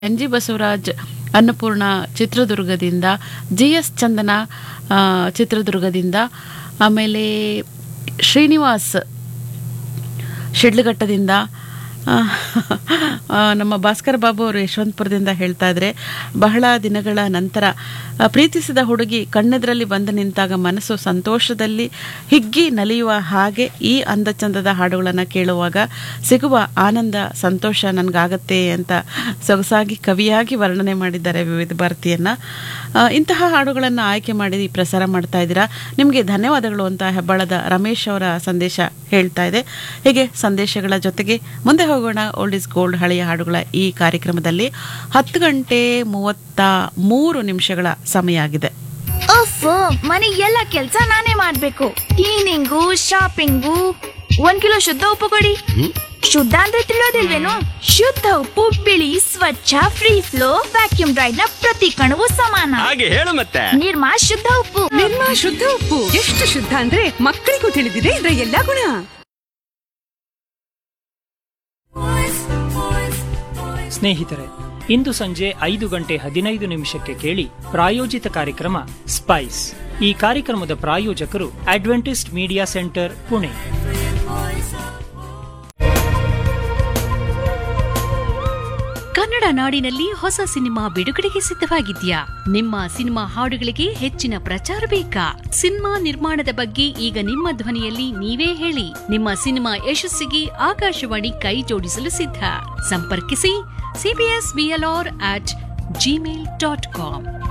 N G Basavaraj Annapurna ಚಿತ್ರದುರ್ಗದಿಂದ G S ಚಂದನ ಆ, ಚಿತ್ರದುರ್ಗದಿಂದ ಆಮೇಲೆ ಶ್ರೀನಿವಾಸ್ ಶಿಡ್ಲಘಟ್ಟದಿಂದ ಆ, ಆ, ನಮ್ಮ ಭಾಸ್ಕರ್ ಬಾಬು ಅವರು ಯಶವಂತಪುರದಿಂದ ಹೇಳ್ತಾ ಇದ್ರೆ ಬಹಳ ದಿನಗಳ ನಂತರ ಆ, ಪ್ರೀತಿಸಿದ ಹುಡುಗಿ ಕಣ್ಣೆದರಲ್ಲಿ ಬಂದು ನಿಂತಾಗ ಮನಸ್ಸು ಸಂತೋಷದಲ್ಲಿ ಹಿಗ್ಗಿ ನಲಿಯುವ ಹಾಗೆ ಈ ಅಂದಚಂದದ ಹಾಡುಗಳನ್ನು ಕೇಳುವಾಗ ಸಿಗುವ ಆನಂದ ಸಂತೋಷ ನನಗಾಗತ್ತೆ ಅಂತ ಸೊಗಸಾಗಿ ಕವಿಯಾಗಿ ವರ್ಣನೆ ಮಾಡಿದ್ದಾರೆ ವಿವಿಧ ಭಾರತಿಯನ್ನ ಆ, ಇಂತಹ ಹಾಡುಗಳನ್ನು ಆಯ್ಕೆ ಮಾಡಿ ಪ್ರಸಾರ ಮಾಡ್ತಾ ಇದ್ದೀರಾ ನಿಮಗೆ ಧನ್ಯವಾದಗಳು ಅಂತ ಹೆಬ್ಬಾಳದ ರಮೇಶ್ ಅವರ ಸಂದೇಶ ಹೇಳ್ತಾ ಇದೆ ಹೀಗೆ ಸಂದೇಶಗಳ ಜೊತೆಗೆ ಮುಂದೆ ಹೋಗೋಣ ಓಲ್ಡ್ ಇಸ್ ಗೋಲ್ಡ್ ಹಳೆಯ ಹಾಡುಗಳ ಈ ಕಾರ್ಯಕ್ರಮದಲ್ಲಿ ಹತ್ತು ಗಂಟೆ ಮೂವತ್ತ ಮೂರು ನಿಮಿಷಗಳ ಸಮಯ ಆಗಿದೆ ಓಫೋ ಮನೆ ಎಲ್ಲ ಕೆಲ್ಸ ನಾನೇ ಮಾಡ್ಬೇಕು ಕ್ಲೀನಿಂಗು ಶಾಪಿಂಗು ಒಂದ್ ಕಿಲೋ ಶುದ್ಧ ಉಪ್ಪು ಕೊಡಿ ಶುದ್ಧ ಅಂದ್ರೆ ತಿಳಿಯೋದಿಲ್ವೇನು ಶುದ್ಧ ಉಪ್ಪು ಬಿಳಿ ಸ್ವಚ್ಛ ಫ್ರೀ ಫ್ಲೋ ವ್ಯಾಕ್ಯೂಮ್ ಡ್ರೈಡ್ ನ ಪ್ರತಿ ಕಣವು ಸಮಾನ ಹಾಗೆ ಹೇಳು ಮತ್ತೆ ನಿರ್ಮಾ ಶುದ್ಧ ಉಪ್ಪು ನಿರ್ಮಾ ಶುದ್ಧ ಉಪ್ಪು ಎಷ್ಟು ಶುದ್ಧ ಅಂದ್ರೆ ಮಕ್ಕಳಿಗೂ ತಿಳಿದಿದೆ ಇದರ ಎಲ್ಲಾ ಗುಣ ಸ್ನೇಹಿತರೆ ಇಂದು ಸಂಜೆ ಐದು ಗಂಟೆ ಹದಿನೈದು ನಿಮಿಷಕ್ಕೆ ಕೇಳಿ ಪ್ರಾಯೋಜಿತ ಕಾರ್ಯಕ್ರಮ ಸ್ಪೈಸ್ ಈ ಕಾರ್ಯಕ್ರಮದ ಪ್ರಾಯೋಜಕರು Adventist media centre Pune Kannada ನಾಡಿನಲ್ಲಿ ಹೊಸ ಸಿನಿಮಾ ಬಿಡುಗಡೆಗೆ ಸಿದ್ಧವಾಗಿದ್ಯಾ ನಿಮ್ಮ ಸಿನಿಮಾ ಹಾಡುಗಳಿಗೆ ಹೆಚ್ಚಿನ ಪ್ರಚಾರ ಬೇಕಾ ಸಿನಿಮಾ ನಿರ್ಮಾಣದ ಬಗ್ಗೆ ಈಗ ನಿಮ್ಮ ಧ್ವನಿಯಲ್ಲಿ ನೀವೇ ಹೇಳಿ ನಿಮ್ಮ ಸಿನಿಮಾ ಯಶಸ್ಸಿಗೆ ಆಕಾಶವಾಣಿ ಕೈ ಜೋಡಿಸಲು ಸಿದ್ಧ ಸಂಪರ್ಕಿಸಿ CBS BLR at Gmail dot com